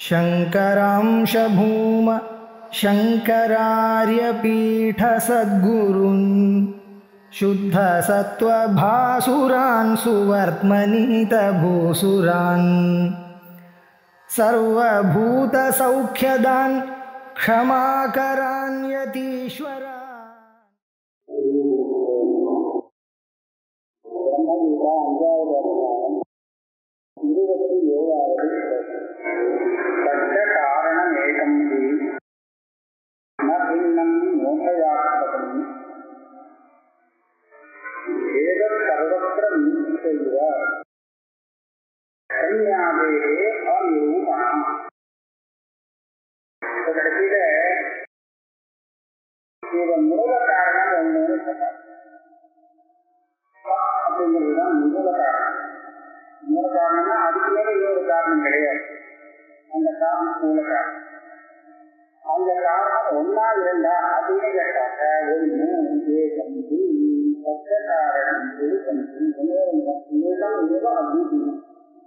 शङ्करांशभूम शङ्करार्यपीठसद्गुरुन् शुद्धसत्त्वभासुरान् सुवर्त्मनीतभूसुरान् सर्वभूतसौख्यदान् क्षमाकरान्यतीश्वरा பிரம்மகீதா அஞ்சாவது அதிகாரம் இருபத்தி ஏழாவது தட்ட காரணம் ஏகம் நபின்னம் மோகயாத்மகம் ஏத சர்வத்திர நீச்சைவ கன்யாதேகே அநிரூபணம் கடைசியில இதன் மூல காரணம் ஒன்று சொன்னார் அப்படிங்கிறதுதான் மூல காரணம் மூல காரணம்னா அதுக்கு மேல இன்னொரு காரணம் கிடையாது அந்த காரணம் மூல காரணம் அந்த காரணம் ஒன்னா இருந்தா அப்படின்னு கேட்டாக்க ஒண்ணு ஏகம் பச்ச காரணம் ஏகம் ஏகம் ஏகம் ஏகம் அபூதியம்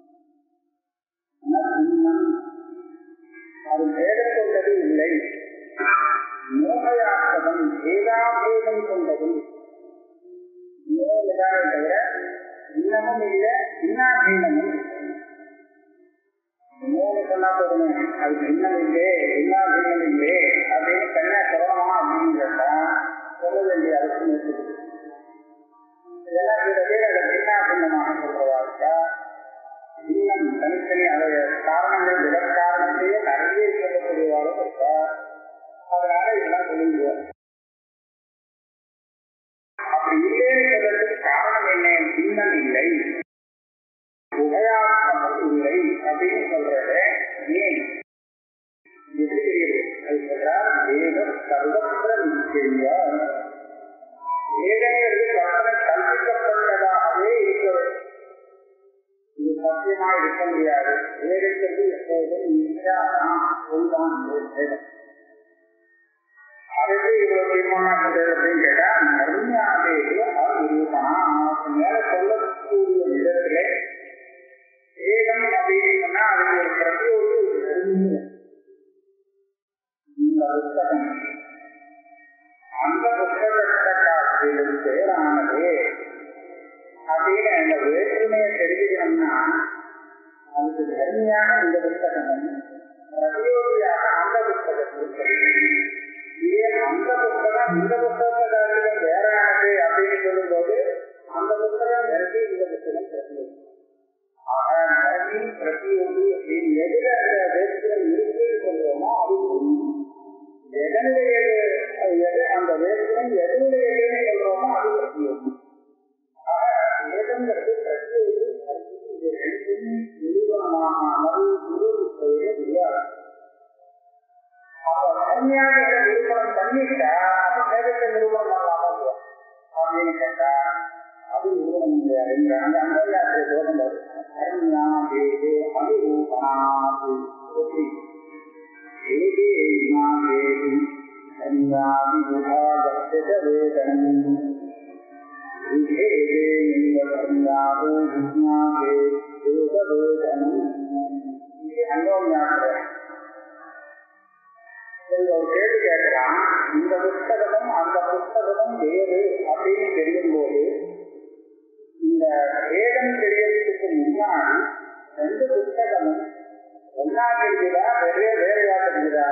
அது பேதம் கொண்டது இல்லை மோகயாத்தகம் ஏகாபேதம் கொண்டதும் தவிர இன்னமும் இல்லை இன்னாபீனமும் மூணு சொன்னா போதுமே அது பின்னம் இல்லே இன்னாபீனம் இல்லே அப்படின்னு தனியா சொல்லணுமா அப்படின்னு கேட்டா சொல்ல வேண்டிய அவசியம் இருக்குது இதெல்லாம் சில பேர் அதை பின்னாபின்னமாக சொல்றதா பின்னம் தனித்தனி அதை காரணங்கள் விதக்காரணத்தையே நிறைய சொல்லக்கூடியவாலும் இருக்கா அதனால இதெல்லாம் சொல்லிடுவோம் அப்படி இல்லைன்னு சொல்றதுக்கு காரணம் என்ன பின்னம் இல்லை உபயாத்மகம் இல்லை அப்படின்னு சொல்றது ஏன் எப்படி தெரியுது அது சொல்றார் வேதம் சர்வத்திர நிச்சய வேதங்கிறது கற்பனை கல்பிக்கப்பட்டதாகவே இருக்கிறது இது சத்தியமா இருக்க முடியாது வேதங்கிறது எப்போதும் நிச்சயம் சொல்தான் வேதம் அதுக்கு இவ்வளவு தீர்மானம் அப்படின்னு கேட்டா நர்மியாதேவி நிரூபணம் மேல சொல்லக்கூடிய விதத்திலே வேதம் அப்படின்னு சொன்னா அதுக்கு ஒரு பிரதியோடு இந்த புத்தகம் அந்த புத்தகத்தை காட்டிலும் பேரானது அப்படின்னு அந்த வேற்றுமையை தெரிவிக்கணும்னா அதுக்கு தர்மியான இந்த புத்தகம் பிரதியோகியாக அந்த புத்தகத்தில் இதே அந்த புத்தகம் இந்த புத்தகத்தை காட்டிலும் வேறானது அப்படின்னு சொல்லும்போது அந்த புத்தகம் நிறுத்தி இந்த புத்தகம் பிரதியோகி ஆக நிரம்பி பிரதியோகி அப்படின்னு எதிர அந்த வேற்றுமை இருக்குன்னு சொல்றோமோ அது உண்மை எதனுடைய எது அந்த வேற்றுமை எதனுடையதுன்னு சொல்றோமோ அது பிரதியோகி வேதங்கிறது பிரதியோகி இது ரெண்டுமே நிரூபணமாகாமல் நிரூபிப்பதே முடியாது கன்னியாக நிரூபணம் பண்ணிட்டா அப்ப வேதத்தை நிரூபணம் பண்ணலாமா அப்படின்னு கேட்டா அது நிரூபணம் முடியாது இந்த அந்த அந்தர்யாத்திரை தோஷம் கன்யா தேவே அனுரூபணாது தேவே தேவி கன்யாதி விபாகஸ்ய வேதனம் விதேவே கன்யாதோ விஜ்ஞாதே வேதவேதனம் இது அந்தோன்யாத்திரை ஒரு கேள்வி கேட்கிறான் இந்த புத்தகமும் அந்த புத்தகமும் வேறு அப்படின்னு தெரியும் போது இந்த வேதம் தெரியறதுக்கு முன்னாடி ரெண்டு புத்தகமும் ஒன்னா தெரியுதா வெறுவே வேறையா தெரியுதா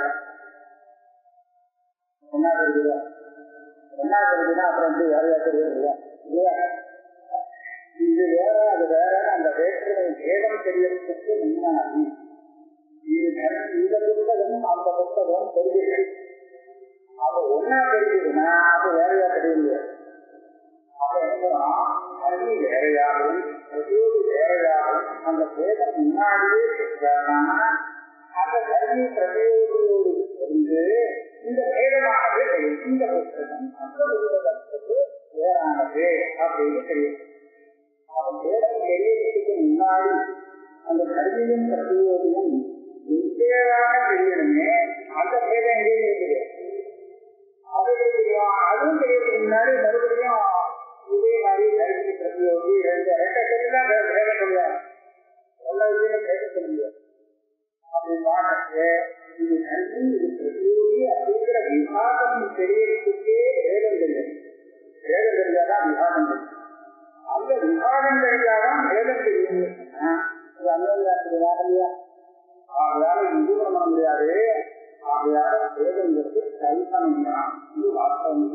ஒன்னா தெரியுதா ஒன்னா தெரியுதுன்னா அப்புறம் வந்து வேறையா தெரியுதா இல்லையா இது வேற அது வேற அந்த வேற்றுமை வேதம் தெரியறதுக்கு முன்னாடி இது இந்த புத்தகமும் அந்த புத்தகம் தெரியுது அது ஒன்னா தெரியுதுன்னா அது வேறையா தெரியலையே அப்ப என்ன அருவி வேறையாகவும் பிரதியோகி வேறையாகவும் அந்த வேதம் முன்னாடியே இருக்கிறாங்கன்னா அந்த கல்வி பிரதியோகியோடு இருந்து இந்த வேதமானது தெரியும் இந்த புத்தகம் அந்த புத்தகத்துக்கு வேறானது அப்படின்னு தெரியும் அவன் வேதம் தெரியறதுக்கு முன்னாடி அந்த கல்வியும் பிரதியோகியும் நிச்சயமாக தெரியணுமே அந்த பேதம் எங்கேயும் இருக்குது அது அதுவும் தெரியறதுக்கு முன்னாடி மறுபடியும் இதே மாதிரி கல்வி பிரதியோகி ரெண்டு ரெண்டு பேரும் தான் பேச முடியாது எல்லா விஷயமும் பேச முடியாது அப்படின்னா பார்க்கறது இது நன்றி இது பிரதியோகி அப்படிங்கிற விவாதம் தெரியறதுக்கே வேதம் தெரியும் வேதம் தெரிஞ்சாதான் விவாதம் தெரியும் அந்த விவாதம் தெரிஞ்சாதான் வேதம் தெரியும் இது அன்னையாத்துக்கு வாகலையா ஆகையால நிரூபணம் பண்ண முடியாது ஆகையால வேதங்கிறது கல்பனை தான் இது வாஸ்தவம்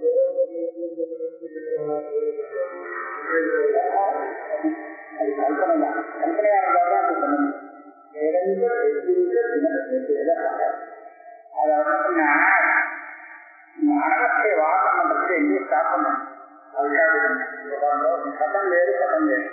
அது கல்பனை தான் கல்பனையா இருந்தால் தான் அது பண்ண முடியும் வேதங்க வெவ்வேறு தினத்துக்கு வேதமாக அதாவது மனத்தை வாசம் பண்றது எங்கேயும் ஸ்டாப் பண்ணணும் அதுக்காக சட்டம் வேறு படம் வேறு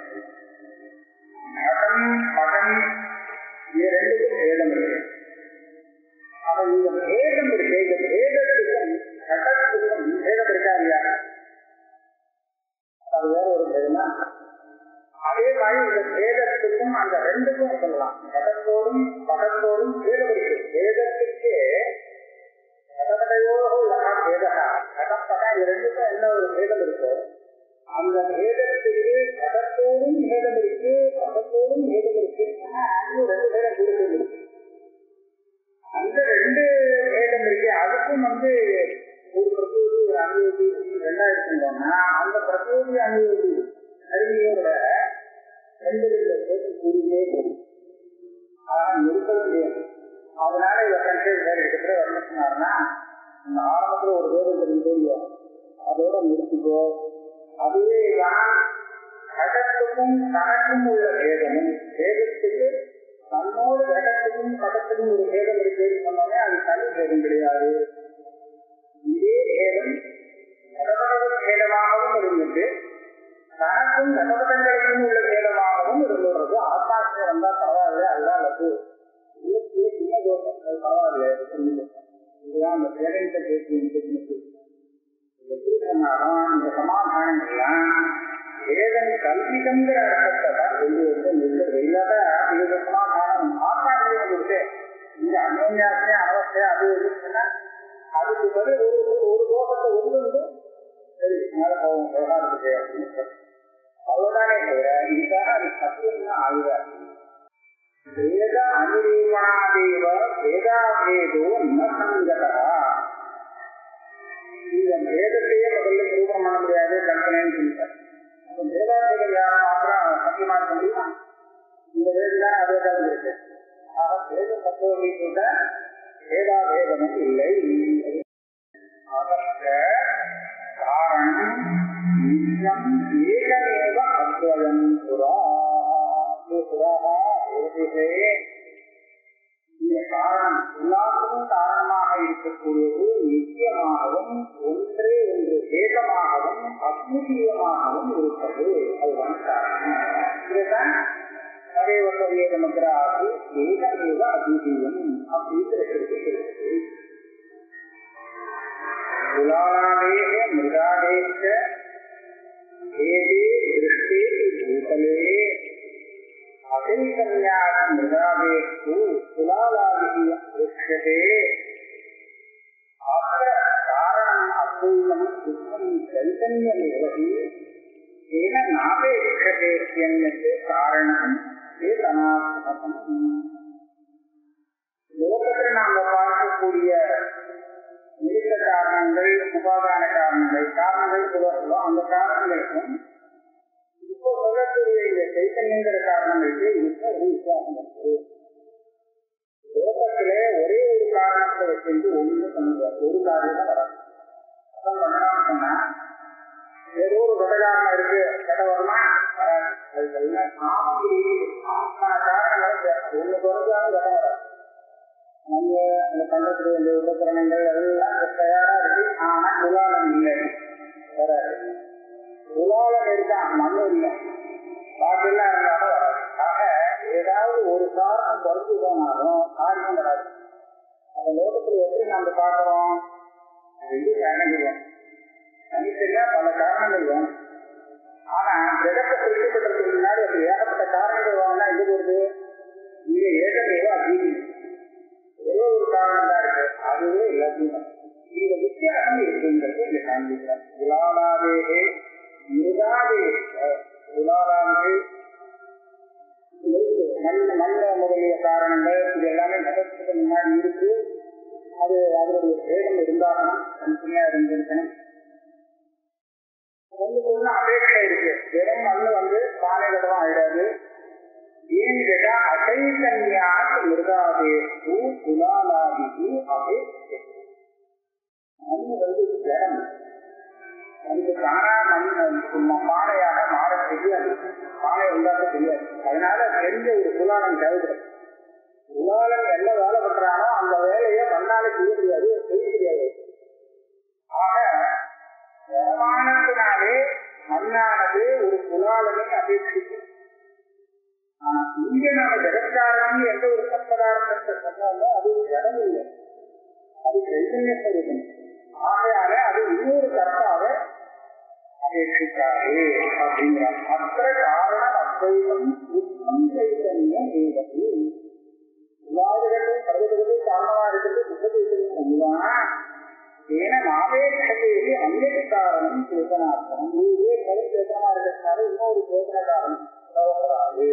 மதம் மதம் இது ரெண்டுக்கும் வேதம் இருக்கு அப்ப இந்த பேதம் இருக்கு இந்த பேதத்துக்கும் சட்டத்துக்கும் பேதம் இருக்கா இல்லையா அது வேற ஒரு பேதமா அதே மாதிரி இந்த பேதத்துக்கும் அந்த ரெண்டுக்கும் சொல்லலாம் மதத்தோடும் மதத்தோடும் பேதம் இருக்கு பேதத்துக்கு மதத்தையோடு உள்ளதா பேதகா மதப்பதா இது ரெண்டுக்கும் என்ன ஒரு பேதம் இருக்கோ அந்த பேதத்துக்கு மதத்தோடும் பேதம் இருக்கு மதத்தோடும் பேதம் இருக்கு அது ரெண்டு பேரும் கூடுதல் இருக்கு அந்த ரெண்டு பேதம் இருக்கு அதுக்கும் வந்து ஒரு பிரதியோகி ஒரு அனுபவி ரெண்டாயிரத்தி இருந்தோம்னா அந்த பிரதியோகி அனுபவி அறிவியோட ரெண்டு ரெண்டு பேதம் கூடியே போகும் ஆனா நிறுத்த முடியாது அதனால இவர் கன்சேஷன் எடுக்கிற என்ன சொன்னாருன்னா இந்த ஆரம்பத்துல ஒரு வேதம் தெரிஞ்சோ இல்லையா அதோட நிறுத்திக்கோ அதுவே தான் கடத்துக்கும் தனக்கும் உள்ள வேதமும் வேதத்துக்கு தன்னோடு கடத்துக்கும் கடத்துக்கும் ஒரு வேதம் இருக்குன்னு சொன்னோமே அது தனி வேதம் கிடையாது இதே வேதம் கடகடவு வேதமாகவும் இருந்தது தனக்கும் கடகடங்களுக்கும் உள்ள வேதமாகவும் இருந்துள்ளது ஆத்தாசியம் வந்தா பரவாயில்ல அதுதான் லட்டு சின்ன தோஷம் அது பரவாயில்ல இதுதான் அந்த பேரண்ட கேட்டு எப்படி சொன்னாலும் இந்த சமாதானங்கள்லாம் வேதம் கல்விதங்கிற அர்த்தத்தை தான் கொண்டு வந்து நிறுத்தது இல்லாத இது சமாதானம் ஆத்மாவிலே வந்துட்டு இந்த அன்யோன்யாசனே அவசியம் அது இருக்குன்னா அதுக்கு பதில் ஒரு ஒரு தோஷத்தை ஒன்று வந்து சரி மேல போவோம் விவகாரத்துக்கு அப்படின்னு அவ்வளவுதானே தவிர இதுக்காக அது சத்தியம்னா ஆகுதாரு வேத அனுரூபணாதேவ வேதாபேதோ ந சங்கதா இந்த வேதத்தையே முதல்ல நிரூபணம் பண்ண முடியாது கல்பனைன்னு சொல்லிட்டார் வேதாந்தங்கள் யாரும் மாத்திரம் சத்தியமா இருக்க முடியுமா இந்த வேதம் தான் அதே தான் இருக்கு ஆக வேதம் தத்துவத்தை கூட வேதாபேதமும் இல்லை அதற்க காரணம் நித்தியம் ஏகமேவ அத்வயம் புரா புராக ஏகே இந்த காரணம் எல்லாத்துக்கும் காரணமாக இருக்கக்கூடியது நிச்சயமாகவும் ஒன்றே ஒன்று வேதமாகவும் அத்விதீயமாகவும் இருப்பது அதுதான் காரணம் இதுதான் அதேவசவிய முத்திராது ஏகமேவ அத்விதீயம் அப்படின்னு இருக்கிறது குலாலாதேக மிருகாதேஷ ஏதே திருஷ்டே பூதலே अतिसंज्ञात मृगादेषु कुलालादिः दृश्यते अत्र कारणम् अद्वैतम् दुःखम् चैतन्यमेव हि तेन नापेक्षते इत्यन्यत् कारणम् चेतनात्मकम् லோகத்தில் நாம பார்க்கக்கூடிய நிறுத்த காரணங்கள் உபாதான காரணங்கள் காரணங்கள் சொல்லுவோம் அந்த காரணங்களுக்கும் இப்போ சொல்லக்கூடிய இந்த சைத்தன்யங்கிற காரணங்களுக்கு இதுக்கு ஒரு வித்தியாசம் இருக்கு லோகத்திலே ஒரே ஒரு காரணத்தை வச்சிருந்து ஒண்ணு பண்ணுங்க ஒரு காரியம் தான் வராது அதான் பண்ணலாம்னு சொன்னா ஏதோ ஒரு கடகாரணம் இருக்கு கட வருமா வராது அதுக்கு எல்லாம் சாமகிரி ஆத்மான காரணங்கள் ஒண்ணு குறைஞ்சாலும் கட வராது நம்ம அந்த கண்டத்துல இந்த உபகரணங்கள் எல்லாம் தயாரா இருக்கு ஆனா குலாலம் இல்லை வராது உலாலம் இருக்கான் மண்ணு இல்லை பாட்டெல்லாம் இருந்தாலும் வராது ஆக ஏதாவது ஒரு காரணம் குறைஞ்சு போனாலும் காரியம் வராது அந்த லோகத்துல எப்படி நம்ம பார்க்கிறோம் ரெண்டு காரணங்கள் வேணும் தனித்தனியா பல காரணங்கள் வேணும் ஆனா ஜெகத்தை பிரிக்கப்பட்டதுக்கு முன்னாடி அப்படி ஏகப்பட்ட காரணங்கள் வேணும்னா எது வருது இங்க ஏகமேவ அதிகம் ஒரே ஒரு காரணம் தான் இருக்கு அதுவே எல்லாத்தையும் இந்த வித்தியாசம் இருக்குங்கிறது இங்க காண்பிக்கிறார் குலாலாதேகே மிருகாதே குலாலாது நல்ல நல்ல முதலிய காரணங்கள் இது எல்லாமே இருந்தாகணும் தனித்தனியா இருந்திருக்கணும் கொஞ்சம் கொஞ்சம் அபேட்சை இருக்கு வெறும் மண்ணு வந்து பானையில தான் ஆயிடாது ஏன்னு கேட்டா அசைத்தன்யாக மிருகாதேசு குலாலாதிக்கு அபேட்சை மண்ணு வந்து ஜடம் அதுக்கு தானா மண் பானையாக மாற தெரியாது பானை உண்டாக்க தெரியாது அதனால தெரிஞ்ச ஒரு குலாலம் தேவைப்படும் குலாலம் என்ன வேலை பண்றானோ அந்த வேலையை மண்ணால செய்ய முடியாது செய்ய தெரியாது ஆக ஜனமானத்தினாலே மண்ணானது ஒரு குலாலனை அபேட்சிக்கும் இங்க நம்ம ஜெகத்காரணம் எந்த ஒரு சப்பதார்த்தத்தை சொன்னாலும் அது ஒரு ஜடம் இல்லை அது சைதன்ய ஸ்வரூபம் ஆகையால அது இன்னொரு கர்த்தாவை அபேட்சிக்காது அப்படிங்கிறார் அத்த காரணம் அத்வைதம் சுத்தம் சைதன்ய ஏவது எல்லாவர்களும் சர்வதற்கு காரணமா இருக்கிறது சுத்த சைதன்யம் ஒன்றுதான் ஏன நாவேட்சதைக்கு அந்நிய காரணம் சேதனார்த்தம் இதுவே கரு சேதனமா இருக்கிறதுனால இன்னொரு சேதன காரணம் தேவைப்படாது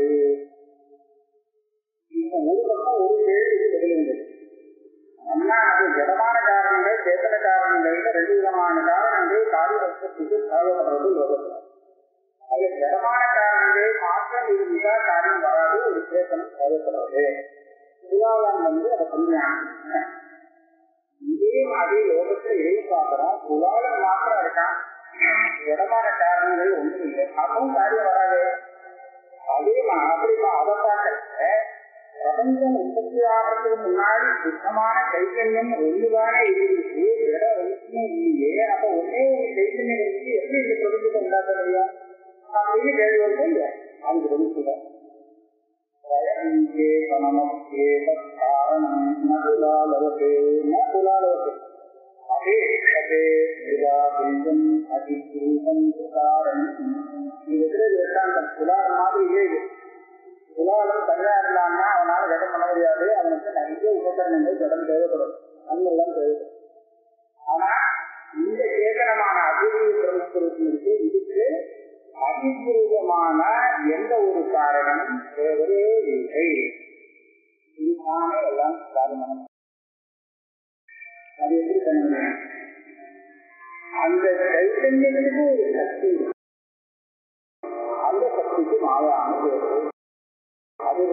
இப்போ ஒரு பக்கம் ஒரு கேள்வி தெரியுங்கள் அண்ணா அது ஜடமான காரணங்கள் சேத்தன காரணங்கள் ரெண்டு விதமான காரணங்கள் காரியத்துக்கு தேவைப்படுறது யோகத்தில் அது ஜடமான காரணங்கள் மாற்றம் இருந்தா காரியம் வராது ஒரு சேத்தனம் தேவைப்படுறது புலாலம் வந்து அதை புண்ணியம் இதே மாதிரி யோகத்துல இதையும் பார்க்கிறோம் புலாலம் மாத்திரம் இருக்கான் ஜடமான காரணங்கள் ஒன்றும் இல்லை அதுவும் காரியம் வராது அதே அப்படிமா அதை பார்க்கல பிரபஞ்சம் உற்பத்தி ஆகிறதுக்கு முன்னாடி சுத்தமான சைத்தன்யம் ஒன்றுதானே இருந்துச்சு வேற ஒன்றுமே இல்லையே அப்ப ஒன்னே ஒரு சைத்தன்யம் இருக்கு எப்படி இந்த பிரபஞ்சத்தை உண்டாக்க முடியும் அப்படின்னு கேள்வி வந்து இல்லை அதுக்கு பதில் சொல்ல காரணம் நகுலாலவதே நகுலாலவதே அபேட்சதே விராபிந்தம் அதிகூதம் காரணம் இது வேதாந்தம் புலாரம் மாதிரி இல்லை உலகம் தனியா இருந்தான்னா அவனால ஜடம் பண்ண முடியாது அவனுக்கு நிறைய உபகரணங்கள் ஜடம் தேவைப்படும் அண்ணெல்லாம் தேவைப்படும் ஆனா இந்த சேதனமான அபிவிருத்தி பிரமுகத்திற்கு இருக்கு இதுக்கு அதிபூர்வமான எந்த ஒரு காரணம் தேவையே இல்லை இதுதானே எல்லாம் காரணம் அது எப்படி பண்ண முடியும் அந்த சைத்தன்யத்துக்கு ஒரு சக்தி இருக்கு. அந்த சக்திக்கு மாயான பேரு அது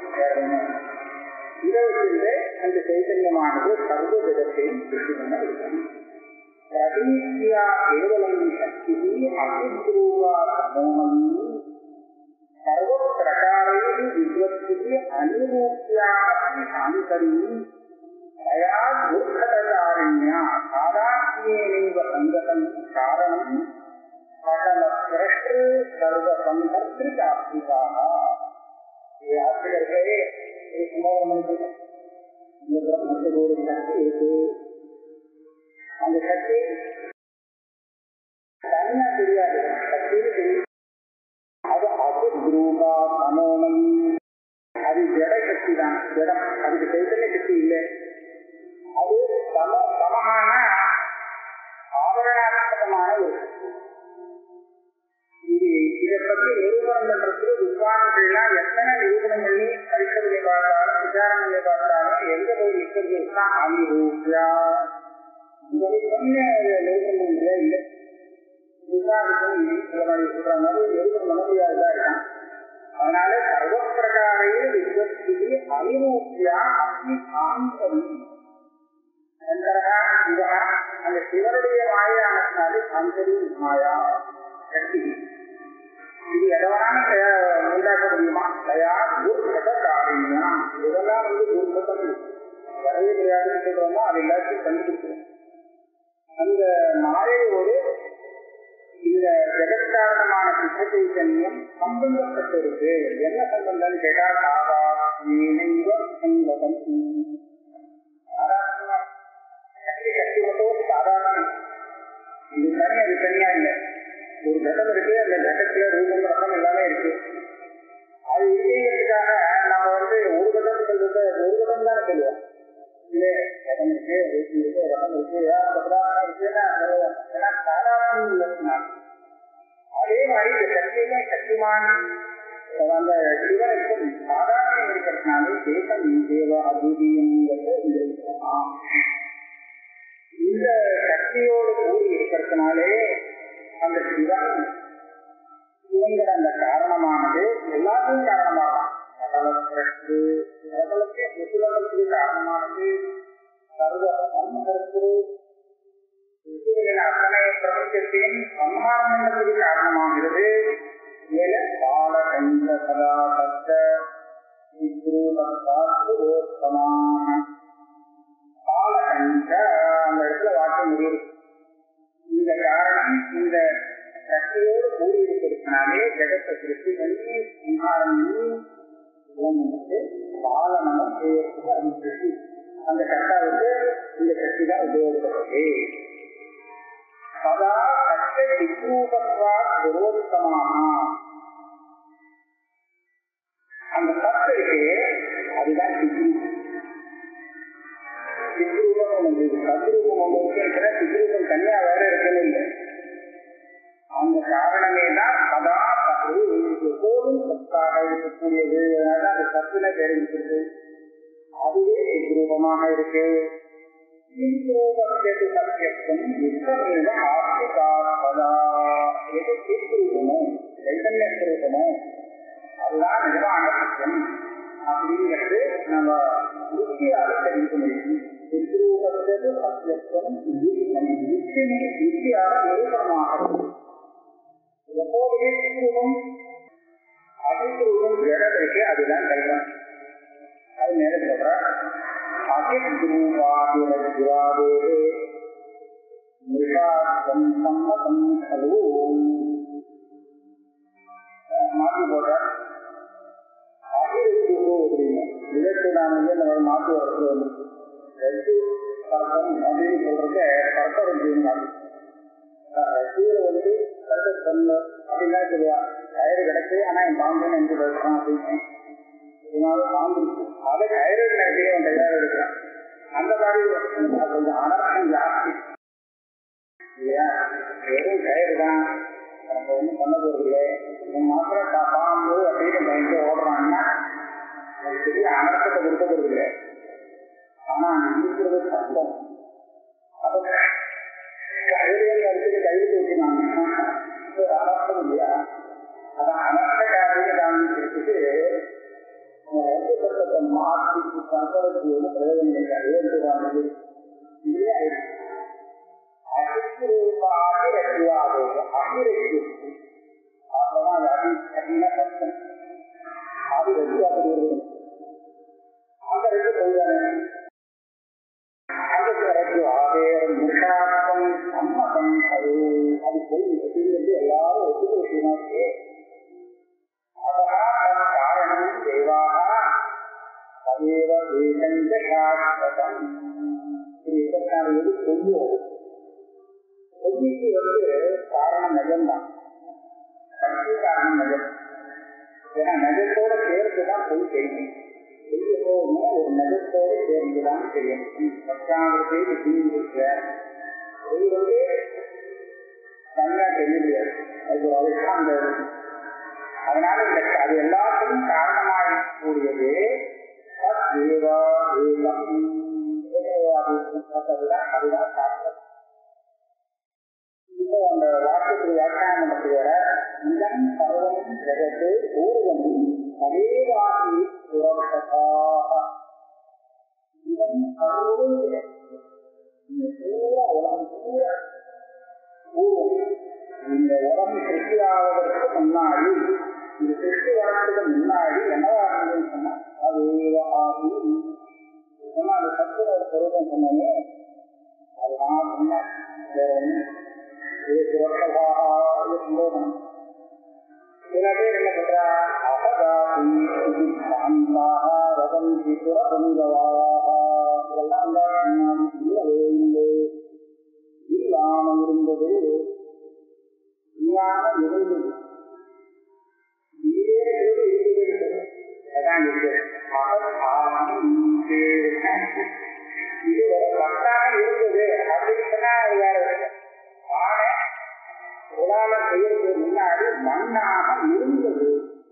இதை வச்சிருந்து அந்த சைத்தன்யமானது சர்வ ஜகத்தையும் சுற்றி பண்ண இருக்கும் பிரதீசியா கேவலம் சக்தி அபித்ரூவா சமோனம் சர்வ பிரகாரை வித்வத்துக்கு அனுரூபியா அபி சாந்தரி தயா துர்கதாரண்யா சாதாத்மியேனைவ சங்கதம் காரணம் சகல சிரஷ்டு சர்வ சம்பர்த்திக ஆத்மிகாக ஆசிரியர்களே இந்த பிரம்மத்துக்கு ஒரு சக்தி இருக்கு அந்த சக்தி தனியா தெரியாது சக்தின்னு தெரியும் அது அசுத்ரூபா சமோனம் அது ஜட சக்தி தான் ஜடம் அதுக்கு சைத்தன்ய சக்தி இல்லை அது சம சமமான ஆவரணாத்மகமான ஒரு சக்தி இது இதை பத்தி நிரூபணம் பண்றதுக்கு வித்வான்கள்லாம் எத்தனை நிரூபணம் பண்ணி பரிசோதனை பார்த்தாலும் விசாரணை பார்த்தாலும் எங்க போய் நிற்கிறதுனா அனிரூபியா இதை சொன்ன நிரூபணம் பண்ண முடியாது இல்லை விசாரிக்கணும் சில மாதிரி சொல்ற மாதிரி நிரூபணம் பண்ண முடியாததா இருக்கான் அதனால சர்வ பிரகாரையில் வித்வஸ்தி அனிரூபியா அப்தி சாந்தம் அந்த சிவனுடைய மாயானதுனாலே சாந்தரி மாயா சக்தி இது எதவான உண்டாக்க முடியுமா தயா துர்கத காரியம் இதெல்லாம் வந்து துர்கதம் வரைய முடியாதுன்னு சொல்றோமோ அது எல்லாத்தையும் கண்டுபிடிக்கணும் அந்த மாயையோடு இந்த ஜெகத்காரணமான சித்த சைத்தன்யம் சம்பந்தப்பட்டிருக்கு என்ன சம்பந்தம் கேட்டா சாதா நீனைவ சங்கதம் சக்தி சக்தி மட்டும் சாதாரண இது தனி அது தனியா இல்லை ஒரு கட்டம் இருக்கு அந்த கட்டத்துல ரூபம் ரகம் எல்லாமே இருக்கு அது இல்லைங்கிறதுக்காக நம்ம வந்து ஒரு கட்டம் சொல்றது ஒரு கட்டம் தானே சொல்லுவோம் இல்லை ரகம் இருக்கு ரூபம் இருக்கு ரகம் இருக்கு ஏகப்பட்டதா இருக்குன்னா ஏன்னா சாதாரணம் இல்லை அதே மாதிரி இந்த சக்தியுமே சக்திமான் அந்த சிவனுக்கும் சாதாரணம் இருக்கிறதுனாலே தேசம் தேவ அபூதியம் இந்த இந்த சிவன் இவங்கிற அந்த காரணமானது எல்லாத்தையும் காரணமாகும் கடலுக்கு கடலுக்கு முசுலகத்துக்கு காரணமானது சர்வ சம்மகருக்கு அத்தனை பிரபஞ்சத்தையும் சம்ஹாரம் என்பதற்கு காரணமாகிறது ஏல பால கந்த சதா தத்த வித்ரூபத்தாத்மோத்தமான பால கந்த அந்த இடத்துல வாக்க முடியும் இந்த காரணம் இந்த சக்தியோடு கூடி இருக்கிறதுனாலே ஜெகத்தை திருப்பி பண்ணி சம்ஹாரம் பண்ணி பாலனம் செய்யறதுக்கு அந்த சக்தி அந்த கர்த்தாவுக்கு இந்த சக்தி தான் உபயோகப்படுது சதா சக்தி வித்ரூபத்வா புரோத்தமாக அந்த சத்து இருக்கு அதுதான் சித்ரூபம் சித்ரூபம் ஒன்று சத்ரூபம் ஒன்று இருக்கிற சித்ரூபம் தனியா வேற இருக்குன்னு இல்லை அந்த காரணமே தான் சதா சத்து எப்போதும் சத்தாக இருக்கக்கூடியது அதனால அது சத்துன தெரிஞ்சிருக்கு அதுவே சித்ரூபமாக இருக்கு சித்ரூபத்திற்கு சத்தியத்துவம் விஸ்வமேவ ஆஸ்திகா சதா எது சித்ரூபமோ சைத்தன்ய ஸ்வரூபமோ அதுதான் நிர்வாண சத்தியம் அப்படிங்கிறது நம்ம யுக்தியாக தெரிவிக்க முடியும் சித்ரூபத்திற்கு சத்தியத்துவம் யுக்தி யுக்தியாக நிரூபணமாக எப்போதுமே சித்ரூபம் அதிர்வம் ஜடம் இருக்கு அதுதான் கைதான் அது மேல சொல்ற அதிர்வாதிரே மிருஷாசம் சம்மதம் கலு மாற்றி போடுற அதிர்வு அப்படின்னு இதற்கு நாம் வந்து நம்ம மாற்றி வரது வந்து ரெண்டு பர்க்கம் அப்படின்னு சொல்றது பர்க்கம் கீழே வந்து கருத்து சொன்ன அப்படின்லாம் சொல்லுவா கயிறு கிடக்கு ஆனா என் பாம்பு நெஞ்சு பேசுறான் அப்படின்னு இதனால பாம்பு இருக்கு அதை கயிறு நினைச்சு என் கையால் எடுக்கிறான் அந்த மாதிரி கொஞ்சம் அனர்த்தம் ஜாஸ்தி இல்லையா வெறும் கயிறு தான் நம்ம ஒன்றும் பண்ண போறதில்லை இவன் மாத்திரம் பாம்பு அப்படின்னு பயந்து ஓடுறான்னா அது பெரிய அனர்த்தத்தை கொடுக்க போறதில்லை ஆனா இருக்கிறது சத்தம் அதை கயிறு எடுத்துட்டு கையில் வச்சுனாங்க ஒரு அனர்த்தம் இல்லையா அதான் அனர்த்த காரியம் காமிக்கிறதுக்கு ரத்தத்தை மாற்றி சம்பளத்துக்கு வந்து பிரயோஜனம் கிடையாது ஏற்றுவாங்க இதுவே அகிரட்சியாகோ அகிரட்சி அப்பதான் அது கடின கஷ்டம் அது ரெட்டியாக வருது அந்த ரெண்டு சொல்றாங்க அதுக்கு ஆவேர் முஷாக்கம் சம்மதம் அது அது போய் வந்து எல்லாரும் ஒத்துக்க விஷயமாச்சு காரணம் தேவாக அதேவ வேதஞ்ச சாஸ்வதம் இது இதற்கான எது பொய்யோ பொய்க்கு வந்து காரணம் நிஜம்தான் சக்தி காரணம் நிஜம் ஏன்னா நஜத்தோட சேர்த்துதான் பொய் தெரியும் பொய் எப்போதுமே ஒரு நஜத்தோட சேர்ந்துதான் தெரியும் பத்தாண்டு புரிஞ்சிருக்க பொய் வந்து தனியா தெரிய முடியாது அது ஒரு அதிஷ்டாந்த அதனால இந்த அது எல்லாத்தையும் காரணமாக கூடியது தேவா வேதம் அதுதான் சாஸ்திரம் இப்போ அந்த வாக்கியத்துக்கு வியாக்கியானம் பண்றது வர இதன் சர்வம் ஜெகத்து பூர்வம் அதேவாகி சுரவசதாக இதன் சர்வம் ஜெகத்து இந்த பூரா உலகம் பூரா பூர்வம் இந்த உலகம் சிருஷ்டியாவதற்கு முன்னாடி இந்த சிருஷ்டி வரத்துக்கு முன்னாடி என்னவா இருந்ததுன்னு சொன்னா அதேவாகி சொன்னா அந்த சத்துவோட சொரூபம் சொன்னோமே அதுதான் சொன்னேன் வேற ஒன்றும் இது சுரக்கதாக சந்தோஷம் சில பேர் என்ன பண்றா அபதாசி சாந்தாக வதந்தி சுரபங்கவாக இதெல்லாம் இல்லவே இல்லை இல்லாமல் இருந்தது இல்லாமல் இருந்தது அதான் இருக்கு இது ஒரு பத்தாக இருந்தது அப்படின்னு சொன்னா அது வேற ஆனை உலால செய்யறதுக்கு முன்னாடி மண்ணாக இருந்தது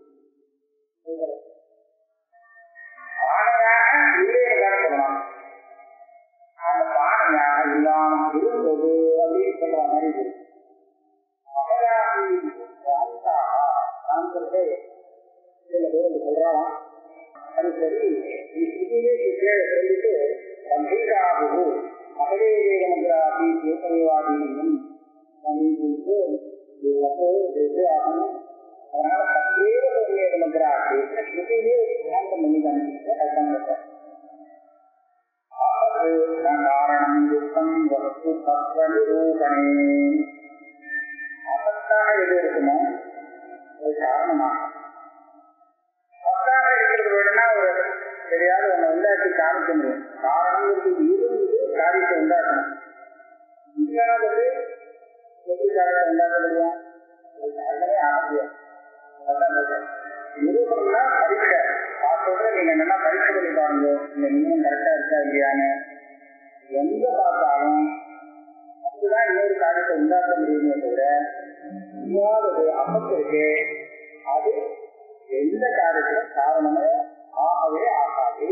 ஆணையாக இல்லைன்னு சொல்லலாம் அந்த பானையாக இல்லாமல் இருந்தது அப்படின்னு சொல்ற மாதிரி இருக்கு அது சில பேர் சொல்றான் அது சரி இதுவே கீழே சொல்லிட்டு கம்பீராபு மகளே வேதமந்திராதி தேசவாதீனம் அப்படின்னு சொல்லிட்டு ஆகணும் அதனால தப்பேவ வேதமந்திராதி ஸ்ருதியே சித்தாந்தம் பண்ணி காமிச்சு காரணம் துக்கம் வஸ்து தத்துவ நிரூபணே ஆபத்தாக எது இருக்குமோ அது காரணமாக ஆபத்தாக இருக்கிறது வேணும்னா ஒரு தெரியாத ஒண்ணு உண்டாக்கி காமிக்க முடியும் காரணம் இருந்து காரியத்தை உண்டாக்கணும் இல்லாதது எப்படி காரியத்தை உண்டாக்க முடியும் அது காரணமே ஆக முடியாது நிரூபணம்னா பரீட்சை பார்த்தோட நீங்க என்னன்னா பரீட்சை பண்ணி பாருங்க இந்த நியமம் கரெக்டா இருக்கா இல்லையான்னு எங்க பார்த்தாலும் அப்படிதான் இன்னொரு காரியத்தை உண்டாக்க முடியுமே தவிர இல்லாதது அப்பத்திற்கு அது எந்த காரியத்திலும் காரணமே ஆகவே ஆகாது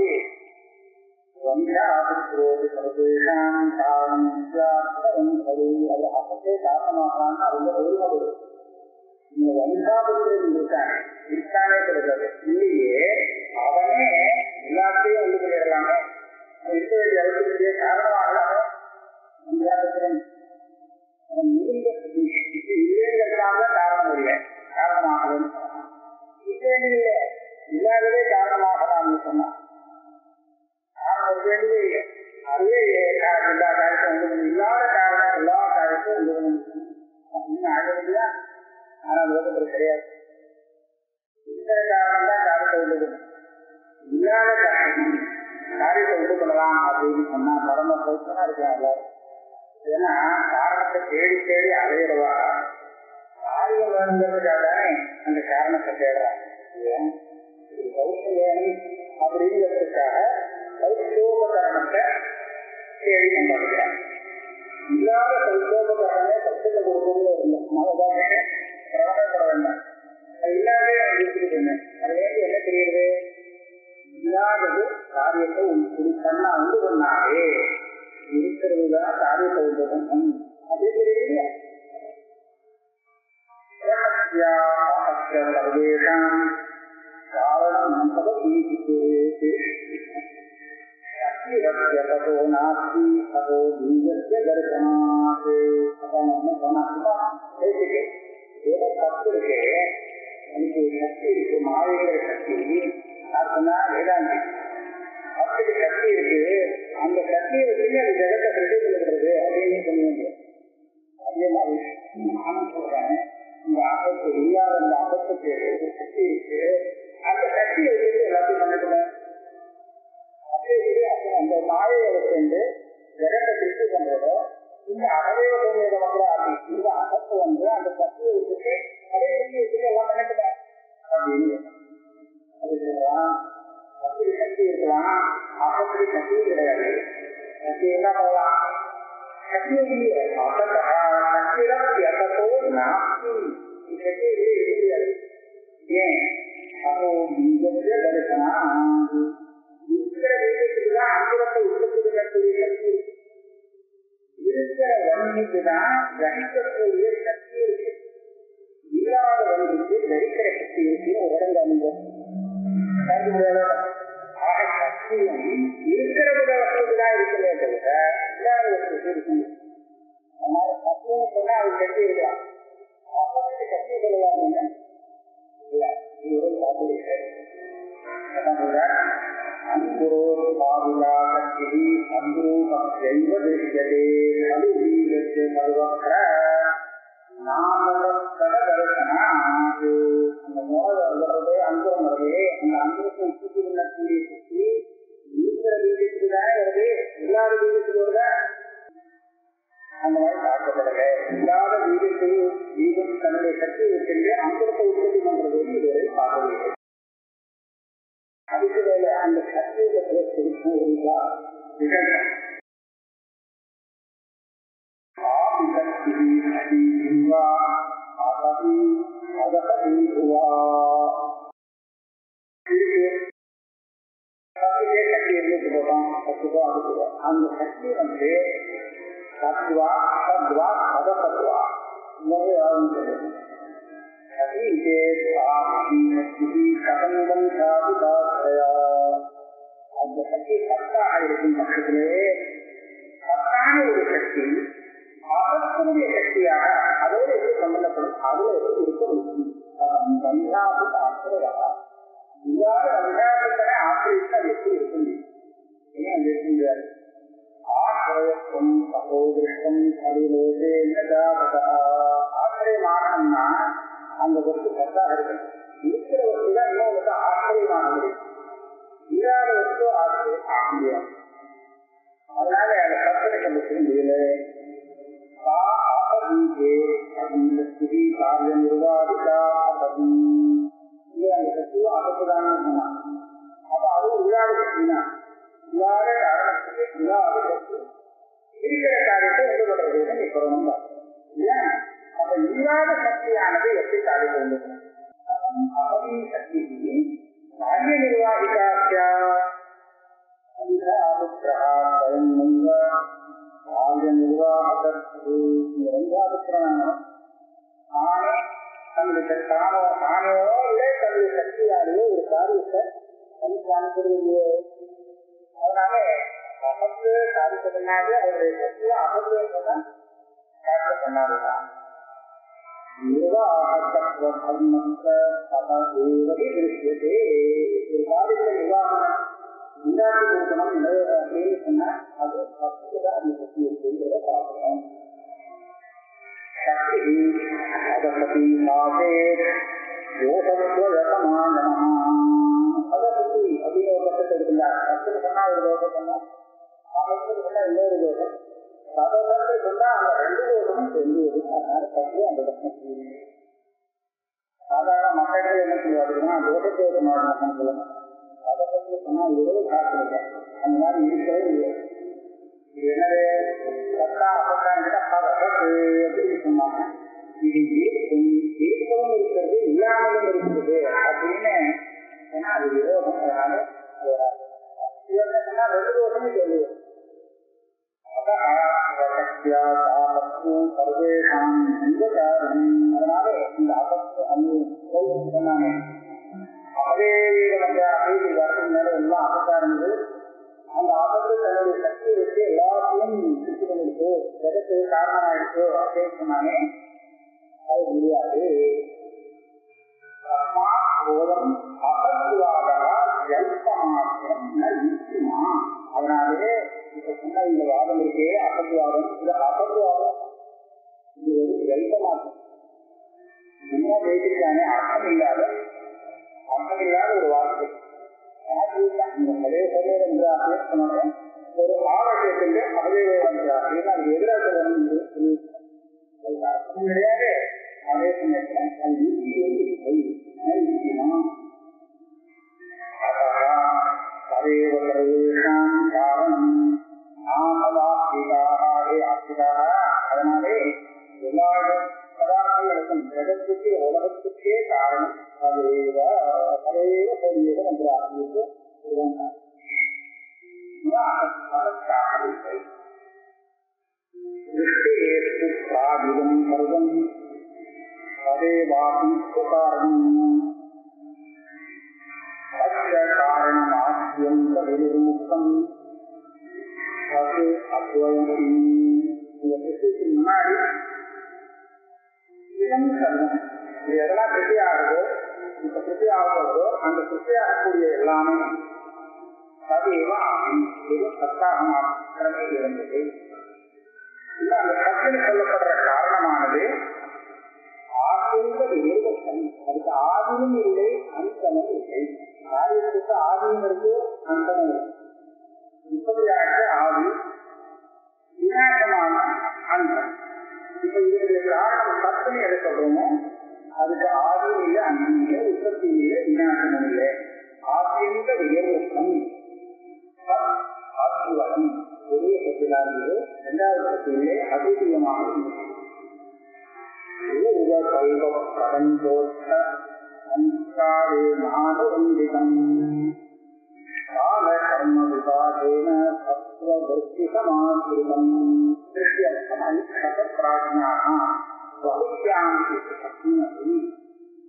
சர்வேஷாம் காரணம் அது அப்பத்தே காரணமாகலான்னு ரொம்ப ஒருமப்படும் இந்த வம்சாபுத்திரன் இருக்கானே இருக்கானே சொல்றது இல்லையே அவனே எல்லாத்தையும் உண்டு பண்ணிடலாமே இருக்க வேண்டிய அவசியத்திலேயே காரணமாகலாமே வம்சாபுத்திரன் இல்லைங்கிறதுக்காக காரணம் இல்லை காரணமாகவே இல்லை இல்லாததே காரணமாகலாம்னு சொன்னான் காரணம் வேண்டியதே இல்லை அதுவே எல்லா காரியத்தையும் உண்டு பண்ணி இல்லாத காரணம் எல்லா காரியத்தையும் உண்டு பண்ணி அப்படின்னு ஆகியா ஆனா லோகத்தில் கிடையாது இருக்கிற காரணம் தான் காரியத்தை உண்டு பண்ணும் இல்லாத காரணம் காரியத்தை உண்டு பண்ணலாம் அப்படின்னு சொன்னா பரம சௌத்தமா இருக்கலாம் எல்லாரும் ஏன்னா காரணத்தை தேடி தேடி அலையிறவா காரியம் வேணுங்கிறதுக்காக தானே அந்த காரணத்தை தேடுறாங்க சௌத்தம் வேணும் அப்படிங்கிறதுக்காக சௌத்தோப காரணத்தை தேடி கொண்டாடுறாங்க இல்லாத சௌத்தோப காரணமே சத்துக்களை கொடுக்கணும்னு பிரபலப்பட வேண்டாம் அது இல்லாதே இருக்குது அது வேண்டி என்ன தெரியுது இல்லாதது காரியத்தை பண்ணா உண்டு பண்ணாவே இருக்கிறது தான் காரியத்தை உண்டு பண்ணும் அதே தெரியுது சர்வேஷாம் காரணம் ததோ நாஸ்தி ததோ பீஜஸ்ய தர்சனாத் அதான் என்ன சொன்னா பேசிட்டு ஏதோ சக்தி இருக்கு எனக்கு சக்தி இருக்கு மாறிங்கிற சக்தி அப்படின்னா வேதாந்தி சக்திக்கு சக்தி இருக்கு அந்த சக்தியை வச்சு அது ஜெகத்தை பிரதி பண்றது அப்படின்னு சொல்லுவாங்க அதே மாதிரி நானும் சொல்றேன் இந்த ஆபத்து இல்லாத அந்த ஆபத்துக்கு ஒரு சக்தி இருக்கு அந்த சக்தியை வச்சு எல்லாத்தையும் பண்ணிக்கணும் அந்த மாயை வந்து ஜெகத்தை திருப்தி பண்றதோ இந்த அகதேவ பூமியில வந்து இந்த அகத்து வந்து அந்த சக்தியை வச்சுட்டு அதே சக்தி வச்சுட்டு எல்லாம் பண்ணிக்கலாம் அப்படின்னு அது சொல்லலாம் சக்தி சக்தி இருக்கலாம் அப்படி சக்தியும் கிடையாது சக்தி என்ன பண்ணலாம் சக்தி இல்லையே அசத்தா சக்திதான் எத்தோ நாஸ்தி சக்தி இல்லையே ஏன் அப்போ பீஜத்திய தரிசனா இருக்கிற பீஜத்துக்குதான் அங்குலத்தை உற்பத்தி பண்ணக்கூடிய சக்தி இருக்கு இருக்கிற வன்மைக்குதான் கிரகிக்கக்கூடிய சக்தி இருக்கு இல்லாத வன்மைக்கு தரிக்கிற சக்தி இருக்கு ஒரு இடம் காமிங்க ஆக சக்தியும் இருக்கிற வசதிதான் இருக்குமே தவிர இல்லாத வசதி இருக்கு அதனால சக்தின்னு சொன்னா அது சக்தி இருக்கலாம் அப்படி சக்தி சொல்லலாம் இல்ல இது ஒரு சாப்பிடுங்க அங்குரோ பாதுலா சக்தி அங்குரூபைவ திருஷ்யதே அனுபீகத்தை சர்வத்திர நாமதஸ்தர தரிசனாது அந்த மோத வருகிறதே அங்குரம் வருது அந்த அங்குரத்தை உற்பத்தி பண்ணக்கூடிய சக்தி இருக்கிற வீட்டுக்கு தான் வருது இல்லாத வீட்டுக்கு வருதா அந்த மாதிரி பார்க்கப்படல இல்லாத வீடுக்கு வீடும் தன்னுடைய சக்தி இருக்கின்ற அங்குரத்தை உற்பத்தி பண்றது இதுவரை பார்க்கவில்லை அதுக்கு மேல அந்த சக்தியை தெரிவிக்கிறீங்களா நிகழ்ச்சி அந்த சக்தி வந்து சத்வா சத்வா சதசத்வா மூணு யாரும் சொல்லுங்க அந்த சக்தி சத்தாக இருக்கும் பட்சத்திலே சத்தான ஒரு சக்தி ஆபத்தினுடைய சக்தியாக அதோடு எப்படி சம்பந்தப்படும் அதுல எப்படி இருக்க முடியும் கந்தாபு ஆசிரியரா இவ்வாறு கந்தாபுத்தனை ஆசிரியத்து அது எப்படி இருக்க முடியும் ஏன் இருக்க முடியாது ஆசிரியத்துவம் சகோதரிஷம் பரிலோகே ஆசிரியமானம்னா அந்த வஸ்து சத்தாக இருக்கு இருக்கிற வஸ்து தான் இன்னொன்று ஆசிரியமானது இல்லாத வஸ்து ஆசிரியம் ஆக முடியாது அதனால அந்த கற்பனை சொல்ல முடியல ஸ்திதி காரிய நிர்வாகிதா அப்படி அந்த சக்தியும் அப்பதான் சொன்னான் அப்ப அதுவும் இல்லாத சக்தினா இல்லாத காரணத்துக்கு இல்லாத சக்தி இருக்கிற காரியத்தை எது பண்றது நீ சொல்லணும் ஏன் அப்ப இல்லாத சக்தியானது எப்படி சாதிக்க வேண்டும் அவதி சக்தி காரிய நிர்வாகிதாச்சா காரிய நிர்வாகத்து ஆனே தன்னுடைய தானோ தானோட தன்னுடைய சக்தியாலேயே ஒரு காரியத்தை தனி காணிக்கிறது இல்லையே அதனால அகத்து சாதிக்க பண்ணாது அவருடைய சக்தியை அகத்து சொன்னா சாதிக்க பண்ணாதுதான் ஒரு காரியத்தை நிர்வாகம் உண்டாக்கி கொடுக்கணும் அப்படின்னு சொன்னா அது பக்திதான் அந்த சக்தி இருக்குங்கிறத பார்க்கணும் சக்தி அதபதி மாதே யோகத்வயசமானம் அதபதி அப்படின்னு ஒரு பக்கத்தை எடுத்துங்களா பக்தி சொன்னா ஒரு தோஷம் சொன்னா அகத்து சொன்னா இன்னொரு தோஷம் சதத்தை சொன்னா அந்த ரெண்டு தோஷமும் தெரிஞ்சது அதனால பக்தி அந்த தோஷம் சாதாரண மக்கள் என்ன சொல்லுவாருன்னா தோஷத்தை மாடணும் சொல்லணும் அதை பற்றி சொன்னா ஏதோ காத்திருக்க அந்த மாதிரி இருக்கவே இல்லை எனவே சத்தா அப்பட்டாங்க அப்படின்னு சொன்னாங்க இது இருக்கும் இருக்கவும் இருக்கிறது இல்லாமலும் இருக்கிறது அப்படின்னு சொன்னா அது விரோதம் அதனால சொன்னா ரெண்டு தோஷமும் சொல்லுவோம் அதனால இந்த அபத்து அந்த சொன்னாங்க அதே வந்த அமைதி வரதுக்கு மேல எல்லாம் ஆபத்தானது அந்த ஆபத்து தன்னுடைய சக்தியை வச்சு எல்லாத்தையும் சுற்றி கொண்டிருக்கு ஜெகத்து காரணமாயிருக்கு அப்படின்னு சொன்னாங்க அது முடியாது போதம் அகத்துவாக ஜல்பமாத்திரம் நிச்சயமா அதனாலே இப்ப சொன்ன இந்த வாதம் இருக்கே அகத்துவாதம் இது அகத்துவாதம் இது ஒரு ஜல்பமாத்திரம் இன்னும் பேசிருக்கானே அர்த்தம் இல்லாத அர்த்தமில்லாத ஒரு வார்த்தை ஒரு ஆவசியத்திற்கு அகதேவே வந்தார் அது எதிராக சொல்லணும் அர்த்தம் கிடையாது அதே சமயத்தில் அது யுக்தியோடு நிச்சயமா ததேவ சர்வேஷாம் காரணம் நாமவாசிகாரே ஆசிகாரா அதனாலே எல்லா பதார்த்தங்களுக்கும் ஜெகத்துக்கு உலகத்துக்கே காரணம் ததேவ ததேவ சரீர என்று ஆசிரியருக்கு दृष्टेस्तु प्राविदं सर्वं तदेवापि स्वकारणम् तस्य कारणमाद्यन्तविनिर्मुक्तं तत् अद्वयम् இந்த சிருஷ்டிக்கு முன்னாடி இதம் சர்வம் இது எதெல்லாம் சிருஷ்டி ஆகுதோ இப்ப சிருஷ்டி ஆகுறதோ அந்த சிருஷ்டி ஆகக்கூடிய எல்லாமே ததேவ ஆகும் இது சத்தாக மாத்திரமே இருந்தது இல்ல அந்த சத்தில் சொல்லப்படுற காரணமானது ஆசிந்த விவேகத்தன் அதுக்கு ஆதியும் இல்லை அந்தமும் இல்லை காரியத்துக்கு ஆதியும் இருக்கு அந்தமும் இல்லை இப்படியாக ஆதி விநாசமான அந்தம் இப்ப இதனுடைய காரணம் சத்துன்னு எதை சொல்றோமோ அதுக்கு ஆதியும் இல்லை அந்தம் இல்லை உற்பத்தி இல்லை விநாசமும் இல்லை ஆசிந்த விவேகத்தன் அத்வதம் பெரிய சத்திலாகிறது இரண்டாவது சத்தியிலே அதிசயமாக பிரபஞ்சோத்த சம்ஸ்காரே நாகவந்திதம் கால கர்ம விபாகேன சத்வவர்த்தி சமாசிரிதம் திருஷ்யர்த்தம் ஐஷத பிராஜ்ஞாः बहुभ्यां சக்திமதி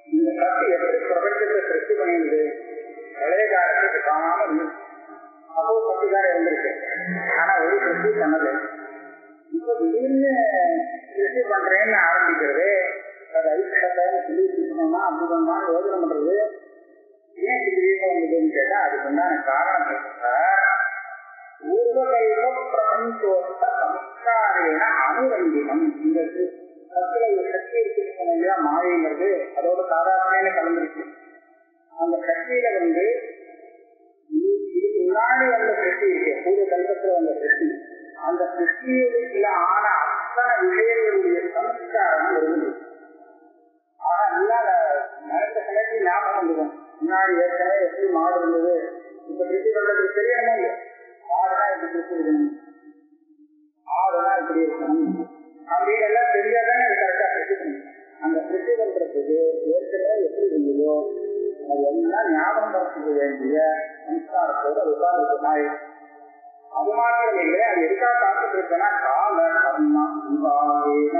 இந்த சக்தி எப்படி பிரபஞ்சத்தை சிருஷ்டி பண்ணிடுது பழைய காலத்துக்கு காணாம இருந்துச்சு அப்போ சக்தி தான் இருந்திருக்கு ஆனா ஒரு சிருஷ்டி பண்ணல இப்ப திடீர்னு சிருஷ்டி பண்றேன்னு ஆரம்பிக்கிறது அது ஐக்கியத்தைன்னு சொல்லி இருக்கணும்னா அற்புதமா யோஜனை பண்றது ஏன் திடீர்னு வந்ததுன்னு கேட்டா அதுக்கு உண்டான காரணம் சொல்றார் பூர்வகைவ பிரபஞ்சோத்த சம்ஸ்காரேன அனுரந்தினம் இந்த சக்தியில ஒரு சக்தி இருக்கு இல்லையா மாயைங்கிறது அதோட சாதாரண கலந்துருக்கு அந்த சக்தியில வந்து இது- இதுக்கு முன்னாடி வந்த சிருஷ்டி இருக்கு பூர்வ கல்பத்துல வந்த சிருஷ்டி அந்த சிருஷ்டியில ஆன அத்தனை விஷயங்களுடைய சம்ஸ்காரம் இருக்குது ஆனா இல்லாத நினைச்ச கிழக்கு ஞாபகம் வந்துடும் முன்னாடி ஏற்கனவே எப்படி மாடு இருந்தது இப்ப சிருஷ்டி பண்றதுக்கு தெரியணுமோ இல்லையோ ஆடுனா இப்படி சிருஷ்டி இருக்கணும் ஆடுனா இப்படி இருக்கணும் அப்படின்னு எல்லாம் தெரிஞ்சாதான் அது கரெக்டா சிருஷ்டி பண்ணணும் அந்த சிருஷ்டி பண்றதுக்கு ஏற்கனவே எப்படி இருந்ததோ அது எல்லாம் ஞாபகம் படுத்திக்க வேண்டிய சம்ஸ்காரத்தோட உட்கார்ந்து நாய் அது மாத்திரம் இல்லை அது எதுக்காக காத்துட்டு இருக்கேன்னா கால கர்மா விவாதேன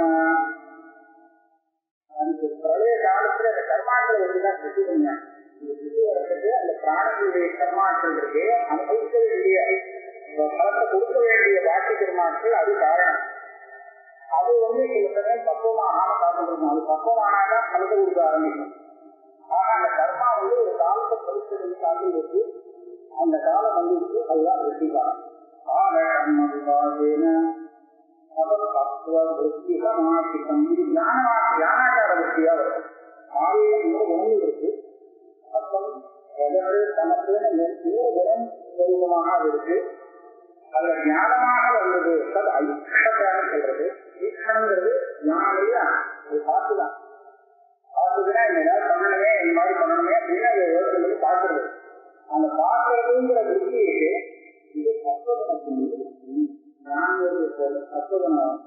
அந்த பழைய காலத்துல அந்த கர்மாக்களை வச்சுதான் சிருஷ்டி பண்ணாங்க இந்த சிருஷ்டி வர்றதுக்கு அந்த பிராணிகளுடைய கர்மாக்கள் இருக்கு அனுபவிக்க வேண்டிய இந்த பலத்தை கொடுக்க வேண்டிய பாக்கி கர்மாக்கள் அது காரணம் அது வந்து சில சமயம் பக்குவமாக காத்துருக்கும் அது பக்குவமானாதான் பலத்தை கொடுக்க ஆரம்பிக்கும் ஆனா அந்த கர்மா வந்து ஒரு காலத்தை பரிசு காட்டி வச்சு அந்த காலம் வந்துச்சு அதுதான் வெற்றி காலம் கால கர்ம விவாதேன தத்துவ விருத்திக மாசிக்கம் இது ஞானமா ஞானாச்சார விருத்தியா வரும் ஆலயம் ஒன்று இருக்கு அப்புறம் எதற்கு தனக்குன்னு நூறு குணம் சொரூபமாக அது இருக்கு அதுல ஞானமாக வந்தது அது ஐக்ஷதான்னு சொல்றது ஈக்ஷங்கிறது ஞானம் இல்லையா அது பார்த்துதான் பார்த்துதுன்னா இந்த ஏதாவது பண்ணணுமே இந்த மாதிரி பண்ணணுமே அப்படின்னு அதை யோசனை பண்ணி பார்க்கறது அந்த பார்க்கறதுங்கிற விருத்திக்கு இது தத்துவகுணத்தின் ஞானங்களுடைய தத்துவகுணம்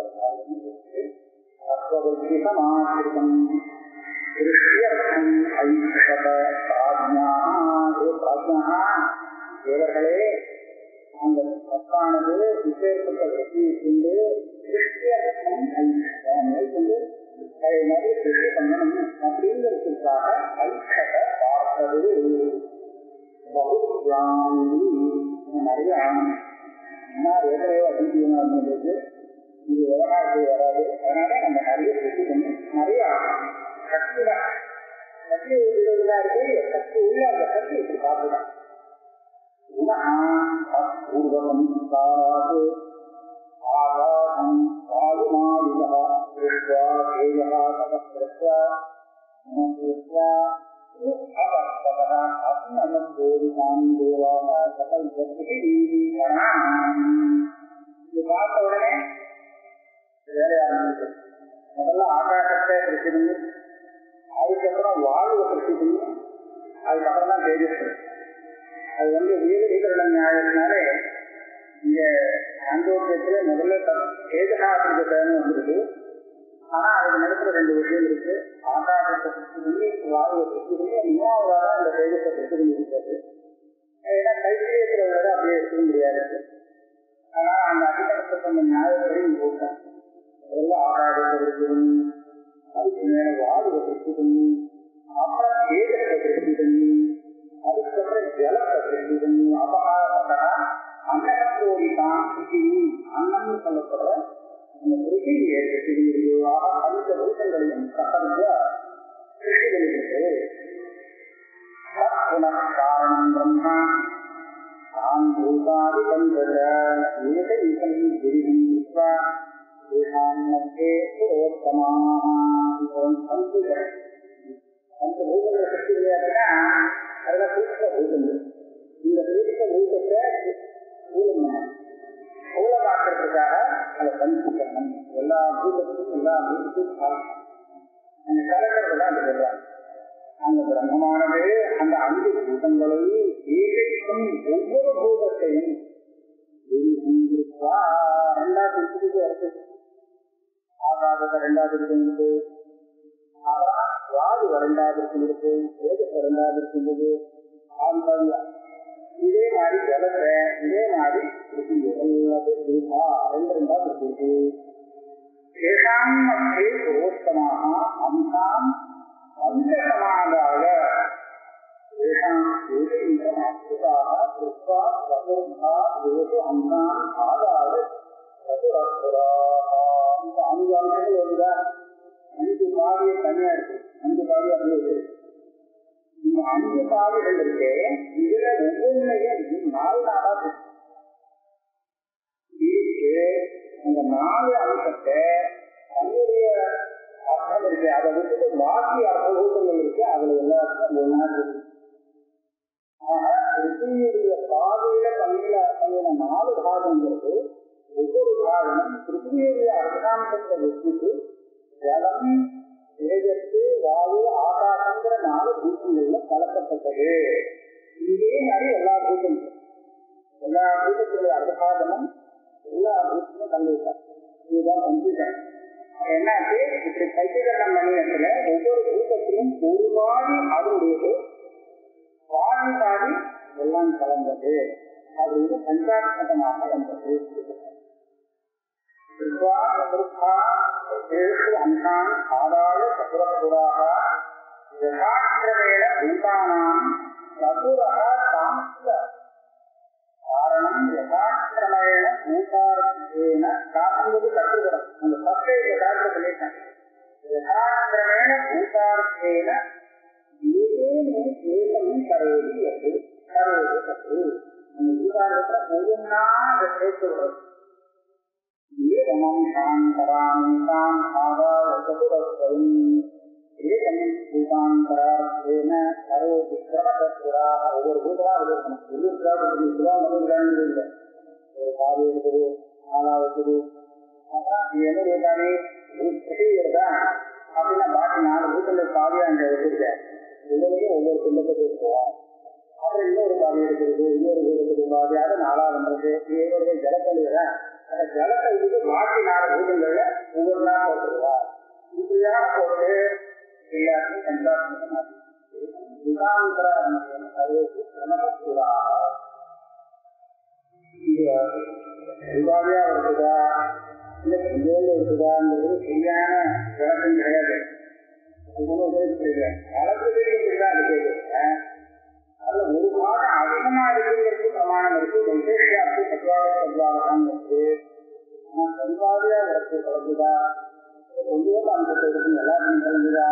தத்துவகுணமாசிரியம் திருஷ்யர்த்தம் ஐஷத பிராஜ்ஞா ஏ பிராஜ்ஞா தேவர்களே அந்த சத்தானது இப்பேற்பட்ட வெற்றியை கொண்டு திருஷ்யர்த்தம் ஐஷதம் கொண்டு அதை மாதிரி திருஷ்டி பண்ணணும் அப்படிங்கிறதுக்காக ஐஷத பார்த்தது பகுத்யாமி நிறைய ஆணும் ஏன்னா ஏற்கனவே அதிகமாக இருந்தது இது விவகாரத்துக்கு வராது அதனால நம்ம நிறைய திருஷ்டி பண்ணி நிறைய ஆகணும் சக்தி தான் சக்தி உள்ளதா இருக்கு சக்தி உள்ள அந்த சக்தி இப்படி பார்த்துதான் பூர்வம் சாராது ஆகாசம் வாயுமாதிகः दृष्ट्वा तेजः ततः दृष्ट्वा दृष्ट्वा अपस्ततः अस्मनोदितां देवाः இது பார்த்த உடனே வேலைய ஆரம்பிச்சு முதல்ல ஆகாசத்தை திருச்சி பண்ணி அதுக்கப்புறம் வாயுவை திருச்சி பண்ணி அதுக்கப்புறம் தான் தேஜஸ் அது வந்து வீரவிகரண நியாயத்தினாலே இங்க ஆந்தோக்கியத்துல முதல்ல தேஜகாசிரியன்னு வந்துருக்கு ஆனா அதுக்கு நடக்கிற ரெண்டு விஷயம் இருக்கு ஆகாசத்தை சுற்றி பண்ணி வாயுவை சுற்றி பண்ணி மூணாவதாக இந்த தேஜத்தை சுற்றி பண்ணி இருக்கிறது ஏன்னா கைத்திரியத்துல உள்ளதை அப்படியே எடுத்துக்க முடியாது ஆனா அந்த அதிகாரத்தை சொன்ன நியாயப்படி போட்டேன் முதல்ல ஆகாசத்தை திருச்சி பண்ணி அதுக்கு மேல வாயுவை திருச்சி பண்ணி அப்புறம் தேஜத்தை திருச்சி பண்ணி அதுக்கப்புறம் ஜலத்தை திருச்சி பண்ணி அபகாரப்பட்டா அன்னகோரிதான் பிருத்திவி அன்னம்னு சொல்லப்படுற அந்த பிருத்திவியை பிருத்திவியாக பஞ்ச பூதங்களையும் கட்டமைக்க சிருஷ்டிகளிருக்கு காரணம் பிரம்மா தாம் பூதாதி பஞ்சத ஏகைகம் குருவின் விஸ்வா தேசாம் மத்தியே புரோத்தமாக பஞ்சபூதங்களை சிருஷ்டிகளே அப்படின்னா அதுதான் சூக்ம பூதங்கள் இந்த சூக்ம பூதத்தை பூலம் பூல பார்க்கறதுக்காக அதை பஞ்சீகரணம் எல்லா பூதத்துக்கும் எல்லா பூதத்துக்கும் அந்த கலக்கிறது தான் அது சொல்றாங்க அந்த பிரம்மமானது அந்த அஞ்சு பூதங்களை ஏகைக்கும் ஒவ்வொரு பூதத்தையும் ரெண்டாவது பிரிச்சுட்டு வருது ஆகாதத்தை ரெண்டாவது இருக்கின்றது வாயு ரெண்டாவது இருக்கின்றது வேதத்தை ரெண்டாவது இருக்கின்றது ஆந்தரியம் இதே மாதிரி ஜலத்தை இதே மாதிரி எல்லாத்தையும் ரெண்டு ரெண்டாவது இருக்கு தேசாம் மத்தியே புரோத்தமாக அம்சாம் அந்த சமாதாக ஏஷாம் ஏஷீகமாஸ்துதாக கிருத்வா சதுர்தா ஏஷு அன்னான் ஆதாது சதுரஸ்வராக இந்த அஞ்சு அம்சங்கள் வருதா அஞ்சு பாதியை தனியா இருக்கு அஞ்சு பாதி அப்படியே இருக்கு இந்த அஞ்சு பாதைகள் இருக்கு இதுல ஒவ்வொன்றையும் நாலு நாளா பிரிச்சு பிரிச்சு அந்த நாலு அம்சத்தை தன்னுடைய அர்த்தம் இருக்கு அதை விட்டுட்டு பாக்கி அர்த்தங்கள் இருக்கு அதுல எல்லாருக்கும் ஒன்னா இருக்கு ஆக பிருத்திவியுடைய பாதையில பண்ணின பண்ணின நாலு பாகங்கிறது ஒவ்வொரு பாகமும் பிருத்திவியுடைய அர்த்தாந்தத்தை வச்சுட்டு ஜலம் தேஜத்து வாயு ஆகாசங்கிற நாலு பூத்தங்கள்ல கலக்கப்பட்டது இதே மாதிரி எல்லா பூத்தங்களும் எல்லா பூத்தங்களுடைய அர்த்தாகமும் எல்லா பூத்தமும் கண்டிப்பாங்க இதுதான் கம்ப்யூட்டர் என்னாச்சு இப்படி பைத்தியகரணம் பண்ணினத்துல ஒவ்வொரு பூத்தத்திலும் ஒரு பாதி அதனுடையது பாதி பாதி எல்லாம் கலந்தது அது வந்து பஞ்சாத்மகமாக வந்தது அன்றான் ஆதாய சதுரபுராக யதாக்கிரமேண பூதானாம் சதுரக சாம்ச காரணம் யதாக்கிரமேண பூதார்த்தேன காரணம் கட்டுகிறோம் அந்த சத்தை யதார்த்த சொல்லிட்டாங்க யதாக்கிரமேண பூதார்த்தேன ஏதேனும் ஏகம் கரோதி அது கரோதி தப்பு அந்த பூதாரத்துல ஒவ்வொன்னா அதை சேர்த்து வரும் ஏகமம் சாந்தராமேகான் ஆதாய சதுரஸ்வரம் ஏகம் பூதாந்தரார்த்தேன கரோதி கிரமதஸ்வராக ஒவ்வொரு பூதரா இருக்கணும் ஒவ்வொரு கிராமம் இதுதான் நம்ம கிராமம் இல்லை ஒரு காவி இருக்குது ஆனா இருக்குது என்ன கேட்டாலே வருதா அப்படின்னா பாக்கி நாலு பூத்துல காவியா அங்க வச்சிருக்கேன் ஒவ்வொரு ஒவ்வொரு குண்டத்தை பேசுவோம் அப்புறம் இன்னொரு பாதி இருக்கிறது இன்னொரு பூதத்துக்கு பாதி அது நாலா பண்றது இதே ஜலக்கழிவுல அந்த ஜலத்தை விட்டு பாக்கி நாலு பூதங்கள்ல ஒவ்வொரு நாள் போட்டுருவா இப்படியாக போட்டு எல்லாத்தையும் கண்டாட்டம் அறிவாளியா இருக்குதா இல்ல செஞ்சோல இருக்குதாங்கிறது சரியான விளக்கம் கிடையாது அதுல ஒரு பாடம் அதிகமா இருக்குங்கிறது பிரமாணம் இருக்கு விசேஷாப்தி சத்வாத சத்வாதம் இருக்கு ஆனா சரிவாதியா இருக்கு கலந்துதா கொஞ்சம் அந்த இருக்கு எல்லாத்தையும் கலந்துதா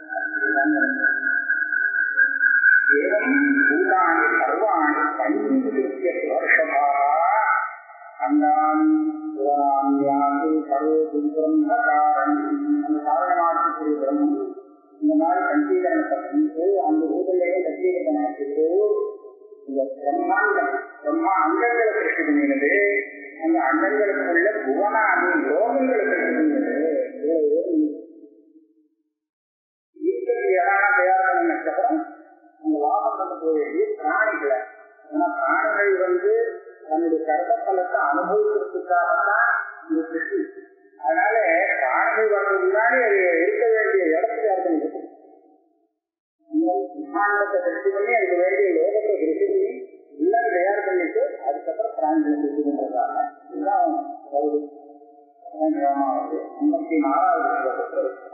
एवं भूतानि सर्वाणि पञ्चीकृत्य वर्षभाः खण्डानि पुराण्यासि करोति ब्रह्मकारणम् அந்த காரணமாக்கக்கூடிய பிரம்மம் இந்த மாதிரி பஞ்சீகரணத்தை பண்ணிட்டு அந்த பூதங்களையும் பஞ்சீகரணமாக்கிட்டு இந்த பிரம்மாண்டம் பிரம்மா அண்டங்களை சிருஷ்டி பண்ணினது அந்த அண்டங்களுக்குள்ள புவனாதி லோகங்களை சிருஷ்டி பண்ணினது ஈர்க்கக்கூடியதான தயார் பண்ணதுக்கப்புறம் அந்த லாபம் பண்ணக்கூடிய பிராணிகளை ஏன்னா பிராணிகள் வந்து தன்னுடைய கர்ப்பலத்தை அனுபவிக்கிறதுக்காகத்தான் இந்த சிருஷ்டி அதனால பிராணிகள் வர்றதுக்கு முன்னாடி அது இருக்க வேண்டிய இடத்துல இருக்கும் இருக்கும் பிரம்மாண்டத்தை சிருஷ்டி பண்ணி அதுக்கு வேண்டிய லோகத்தை சிருஷ்டி பண்ணி எல்லாம் தயார் பண்ணிட்டு அதுக்கப்புறம் பிராணிகளை சிருஷ்டி பண்றதாங்க இதுதான் ஐம்பத்தி நாலாவது